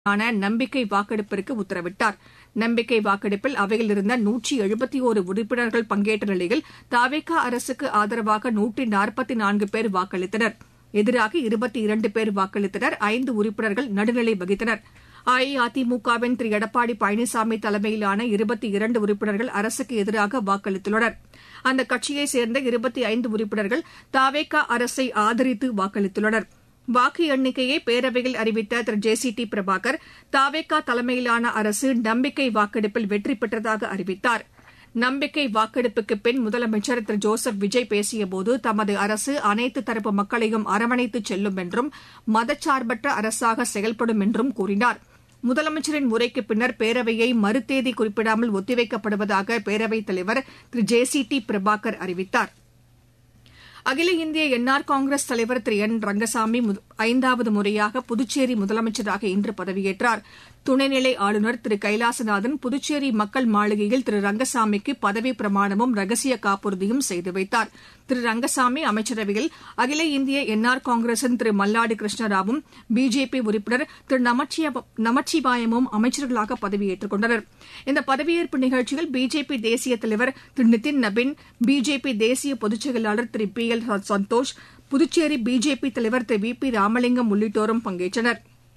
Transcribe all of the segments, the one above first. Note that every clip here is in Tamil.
ஆன நம்பிக்கை வாக்கெடுப்பிற்கு உத்தரவிட்டார் நம்பிக்கை வாக்கெடுப்பில் அவையில் இருந்த நூற்றி எழுபத்தி ஒரு உறுப்பினர்கள் பங்கேற்ற நிலையில் தாவேகா அரசுக்கு ஆதரவாக நூற்றி நாற்பத்தி நான்கு பேர் வாக்களித்தனர் எதிராக இருபத்தி இரண்டு பேர் வாக்களித்தனர் ஐந்து உறுப்பினர்கள் நடுநிலை வகித்தனர் அஇஅதிமுகவின் திரு எடப்பாடி பழனிசாமி தலைமையிலான இருபத்தி இரண்டு உறுப்பினர்கள் அரசுக்கு எதிராக வாக்களித்துள்ளனர் அந்த கட்சியைச் சேர்ந்த இருபத்தி ஐந்து உறுப்பினர்கள் தாவேகா அரசை ஆதரித்து வாக்களித்துள்ளனர் வாக்கு எண்ணிக்கையை பேரவையில் அறிவித்த திரு ஜே சி டி பிரபாகர் தாவேகா தலைமையிலான அரசு நம்பிக்கை வாக்கெடுப்பில் வெற்றி பெற்றதாக அறிவித்தார் நம்பிக்கை வாக்கெடுப்புக்கு பின் முதலமைச்சர் திரு ஜோசப் விஜய் பேசியபோது தமது அரசு அனைத்து தரப்பு மக்களையும் அரவணைத்து செல்லும் என்றும் மதச்சார்பற்ற அரசாக செயல்படும் என்றும் கூறினார் முதலமைச்சரின் உரைக்கு பின்னர் பேரவையை மறுதேதி குறிப்பிடாமல் ஒத்திவைக்கப்படுவதாக பேரவைத் தலைவர் திரு ஜே சி டி பிரபாகர் அறிவித்தார் அகில இந்திய என்ஆர் காங்கிரஸ் தலைவர் திரு என் ரங்கசாமி ஐந்தாவது முறையாக புதுச்சேரி முதலமைச்சராக இன்று பதவியேற்றார் துணைநிலை ஆளுநர் திரு கைலாசநாதன் புதுச்சேரி மக்கள் மாளிகையில் திரு ரங்கசாமிக்கு பதவி பிரமாணமும் ரகசிய காப்புறுதியும் செய்து வைத்தார் திரு ரங்கசாமி அமைச்சரவையில் அகில இந்திய என்ஆர் காங்கிரசின் திரு மல்லாடி கிருஷ்ணராவும் பிஜேபி உறுப்பினர் திரு நமச்சிவாயமும் அமைச்சர்களாக பதவியேற்றுக் கொண்டனர் இந்த பதவியேற்பு நிகழ்ச்சியில் பிஜேபி தேசிய தலைவர் திரு நிதின் நபின் பிஜேபி தேசிய பொதுச் செயலாளர் திரு P L Santhosh Puducherry BJP தலைவர் திரு வி பி ராமலிங்கம் உள்ளிட்டோரும் பங்கேற்றனா்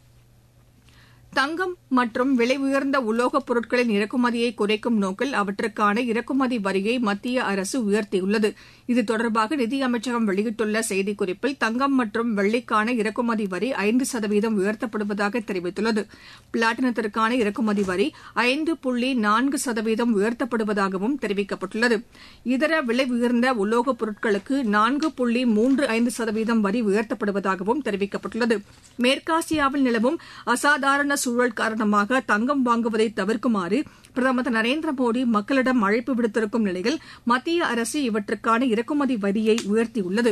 தங்கம் மற்றும் விலை உயர்ந்த உலோகப் பொருட்களின் இறக்குமதியை குறைக்கும் நோக்கில் அவற்றுக்கான இறக்குமதி வரியை மத்திய அரசு உயர்த்தியுள்ளது இது தொடர்பாக நிதியமைச்சகம் வெளியிட்டுள்ள செய்திக்குறிப்பில் தங்கம் மற்றும் வெள்ளிக்கான இறக்குமதி வரி ஐந்து சதவீதம் உயர்த்தப்படுவதாக தெரிவித்துள்ளது பிளாட்டினத்திற்கான இறக்குமதி வரி ஐந்து புள்ளி நான்கு சதவீதம் உயர்த்தப்படுவதாகவும் தெரிவிக்கப்பட்டுள்ளது இதர விலை உயர்ந்த உலோகப் பொருட்களுக்கு நான்கு புள்ளி மூன்று ஐந்து சதவீதம் வரி உயர்த்தப்படுவதாகவும் தெரிவிக்கப்பட்டுள்ளது மேற்காசியாவில் நிலவும் அசாதாரண சூழல் காரணமாக தங்கம் வாங்குவதை தவிர்க்குமாறு பிரதமர் திரு நரேந்திர மோடி மக்களிடம் அழைப்பு விடுத்திருக்கும் நிலையில் மத்திய அரசு இவற்றுக்கான இறக்குமதி வரியை உயர்த்தியுள்ளது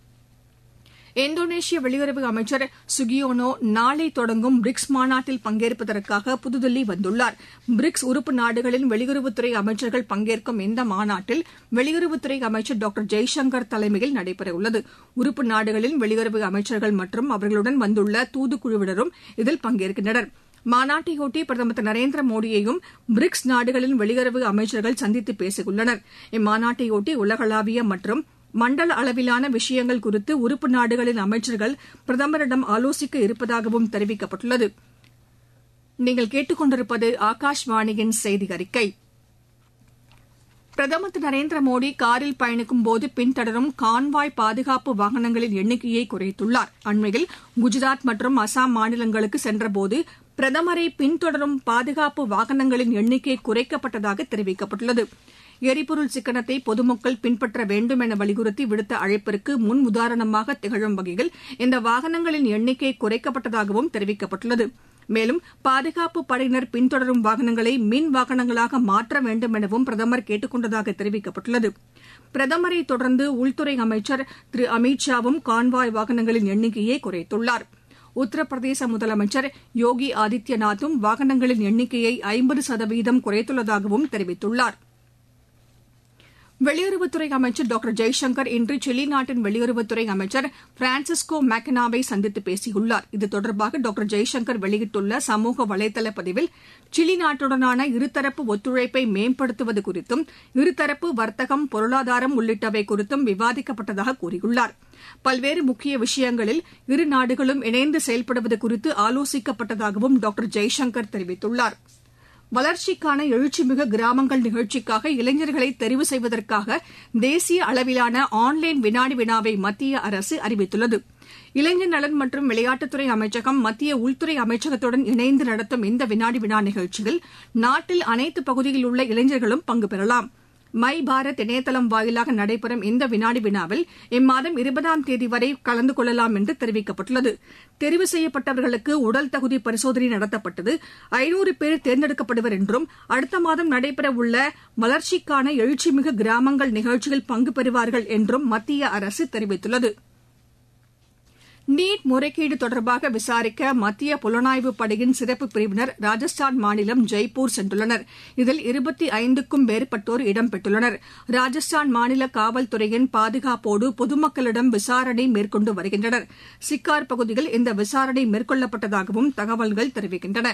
இந்தோனேஷிய வெளியுறவு அமைச்சர் சுகியோனோ நாளை தொடங்கும் பிரிக்ஸ் மாநாட்டில் பங்கேற்பதற்காக புதுதில்லி வந்துள்ளார் பிரிக்ஸ் உறுப்பு நாடுகளின் வெளியுறவுத்துறை அமைச்சர்கள் பங்கேற்கும் இந்த மாநாட்டில் வெளியுறவுத்துறை அமைச்சர் டாக்டர் ஜெய்சங்கர் தலைமையில் நடைபெறவுள்ளது உறுப்பு நாடுகளின் வெளியுறவு அமைச்சர்கள் மற்றும் அவர்களுடன் வந்துள்ள தூதுக்குழுவினரும் இதில் பங்கேற்கின்றனர் மாநாட்டையொட்டி பிரதமர் திரு நரேந்திர மோடியையும் பிரிக்ஸ் நாடுகளின் வெளியுறவு அமைச்சர்கள் சந்தித்து பேசியுள்ளனர் இம்மாநாட்டையொட்டி உலகளாவிய மற்றும் மண்டல அளவிலான விஷயங்கள் குறித்து உறுப்பு நாடுகளின் அமைச்சர்கள் பிரதமரிடம் ஆலோசிக்க இருப்பதாகவும் தெரிவிக்கப்பட்டுள்ளது நீங்கள் கேட்டுக்கொண்டிருப்பது ஆகாஷ்வாணியின் செய்தி அறிக்கை பிரதமர் திரு நரேந்திர மோடி காரில் பயணிக்கும் போது பின்தொடரும் கான்வாய் பாதுகாப்பு வாகனங்களின் எண்ணிக்கையை குறைத்துள்ளார் அண்மையில் குஜராத் மற்றும் அசாம் மாநிலங்களுக்கு சென்றபோது பிரதமரை பின்தொடரும் பாதுகாப்பு வாகனங்களின் எண்ணிக்கை குறைக்கப்பட்டதாக தெரிவிக்கப்பட்டுள்ளது எரிபொருள் சிக்கனத்தை பொதுமக்கள் பின்பற்ற வேண்டும் என வலியுறுத்தி விடுத்த அழைப்பிற்கு முன் உதாரணமாக திகழும் வகையில் இந்த வாகனங்களின் எண்ணிக்கை குறைக்கப்பட்டதாகவும் தெரிவிக்கப்பட்டுள்ளது மேலும் பாதுகாப்பு படையினர் பின்தொடரும் வாகனங்களை மின் வாகனங்களாக மாற்ற வேண்டும் எனவும் பிரதமர் கேட்டுக் கொண்டதாக தெரிவிக்கப்பட்டுள்ளது பிரதமரை தொடர்ந்து உள்துறை அமைச்சர் திரு அமித் ஷாவும் கான்வாய் வாகனங்களின் எண்ணிக்கையை குறைத்துள்ளார் உத்தரப்பிரதேச முதலமைச்சர் யோகி ஆதித்யநாத்தும் வாகனங்களின் எண்ணிக்கையை ஐம்பது சதவீதம் குறைத்துள்ளதாகவும் தெரிவித்துள்ளார் வெளியுறவுத்துறை அமைச்சர் டாக்டர் ஜெய்சங்கர் இன்று சிலி நாட்டின் வெளியுறவுத்துறை அமைச்சர் பிரான்சிஸ்கோ மேக்கனாவை சந்தித்து பேசியுள்ளார் இது தொடர்பாக டாக்டர் ஜெய்சங்கர் வெளியிட்டுள்ள சமூக வலைதள பதிவில் சிலி நாட்டுடனான இருதரப்பு ஒத்துழைப்பை மேம்படுத்துவது குறித்தும் இருதரப்பு வர்த்தகம் பொருளாதாரம் உள்ளிட்டவை குறித்தும் விவாதிக்கப்பட்டதாக கூறியுள்ளார் பல்வேறு முக்கிய விஷயங்களில் இரு நாடுகளும் இணைந்து செயல்படுவது குறித்து ஆலோசிக்கப்பட்டதாகவும் டாக்டர் ஜெய்சங்கர் தெரிவித்துள்ளாா் வளர்ச்சிக்கான எழுச்சிமிகு கிராமங்கள் நிகழ்ச்சிக்காக இளைஞர்களை தெரிவு செய்வதற்காக தேசிய அளவிலான ஆன்லைன் வினாடி வினாவை மத்திய அரசு அறிவித்துள்ளது இளைஞர் நலன் மற்றும் விளையாட்டுத்துறை அமைச்சகம் மத்திய உள்துறை அமைச்சகத்துடன் இணைந்து நடத்தும் இந்த வினாடி வினா நிகழ்ச்சியில் நாட்டில் அனைத்து பகுதியில் உள்ள இளைஞர்களும் பங்கு பெறலாம் மை பாரத் இணையதளம் வாயிலாக நடைபெறும் இந்த வினாடி வினாவில் இம்மாதம் இருபதாம் தேதி வரை கலந்து கொள்ளலாம் என்று தெரிவிக்கப்பட்டுள்ளது தெரிவு செய்யப்பட்டவர்களுக்கு உடல் தகுதி பரிசோதனை நடத்தப்பட்டது ஐநூறு பேர் தேர்ந்தெடுக்கப்படுவர் என்றும் அடுத்த மாதம் நடைபெறவுள்ள வளர்ச்சிக்கான எழுச்சிமிகு கிராமங்கள் நிகழ்ச்சியில் பங்கு பெறுவார்கள் என்றும் மத்திய அரசு தெரிவித்துள்ளது நீட் முறைகேடு தொடர்பாக விசாரிக்க மத்திய புலனாய்வு படையின் சிறப்பு பிரிவினர் ராஜஸ்தான் மாநிலம் ஜெய்ப்பூர் சென்றுள்ளனர் இதில் இருபத்தி ஐந்துக்கும் மேற்பட்டோர் இடம்பெற்றுள்ளனர் ராஜஸ்தான் மாநில காவல்துறையின் பாதுகாப்போடு பொதுமக்களிடம் விசாரணை மேற்கொண்டு வருகின்றனர் சிக்கார் பகுதியில் இந்த விசாரணை மேற்கொள்ளப்பட்டதாகவும் தகவல்கள் தெரிவிக்கின்றன